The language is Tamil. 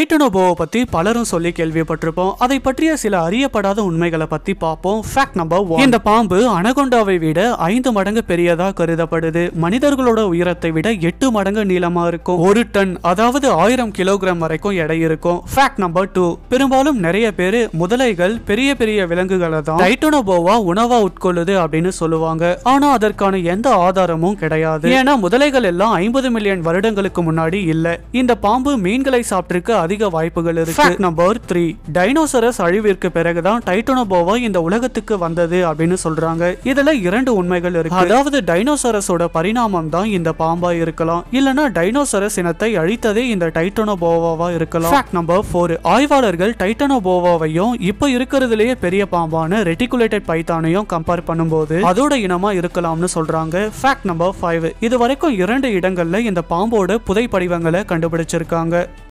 டைட்டனோபோவை பத்தி பலரும் சொல்லி கேள்விப்பட்டிருப்போம் அதை பற்றிய சில அறியப்படாத உண்மைகளை பத்தி பார்ப்போம் ஃபேக்ட் நம்பர் ஒன் இந்த பாம்பு அனகொண்டாவை விட ஐந்து மடங்கு பெரியதா கருதப்படுது மனிதர்களோட உயரத்தை விட எட்டு மடங்கு நீளமா இருக்கும் ஒரு டன் அதாவது ஆயிரம் கிலோகிராம் வரைக்கும் எடை இருக்கும் ஃபேக்ட் நம்பர் டூ பெரும்பாலும் நிறைய பேரு முதலைகள் பெரிய பெரிய விலங்குகளை தான் டைட்டனோபோவா உணவா உட்கொள்ளுது அப்படின்னு சொல்லுவாங்க ஆனா அதற்கான எந்த ஆதாரமும் கிடையாது ஏன்னா முதலைகள் எல்லாம் ஐம்பது மில்லியன் வருடங்களுக்கு முன்னாடி இல்ல இந்த பாம்பு மீன்களை சாப்பிட்டிருக்க அதிக வாய்ப்புகள் இருக்கு நம்பர் த்ரீ டைனோசரஸ் அழிவிற்கு பிறகுதான் டைட்டனோபோவா இந்த உலகத்துக்கு வந்தது அப்படின்னு சொல்றாங்க இதுல இரண்டு உண்மைகள் இருக்கு அதாவது டைனோசரஸோட பரிணாமம் தான் இந்த பாம்பா இருக்கலாம் இல்லனா டைனோசரஸ் இனத்தை அழித்ததே இந்த டைட்டனோபோவாவா இருக்கலாம் நம்பர் ஃபோர் ஆய்வாளர்கள் டைட்டனோபோவாவையும் இப்போ இருக்கிறதுலயே பெரிய பாம்பான ரெட்டிகுலேட்டட் பைத்தானையும் கம்பேர் பண்ணும்போது அதோட இனமா இருக்கலாம்னு சொல்றாங்க ஃபேக்ட் நம்பர் ஃபைவ் இது வரைக்கும் இரண்டு இடங்கள்ல இந்த பாம்போட புதை படிவங்களை கண்டுபிடிச்சிருக்காங்க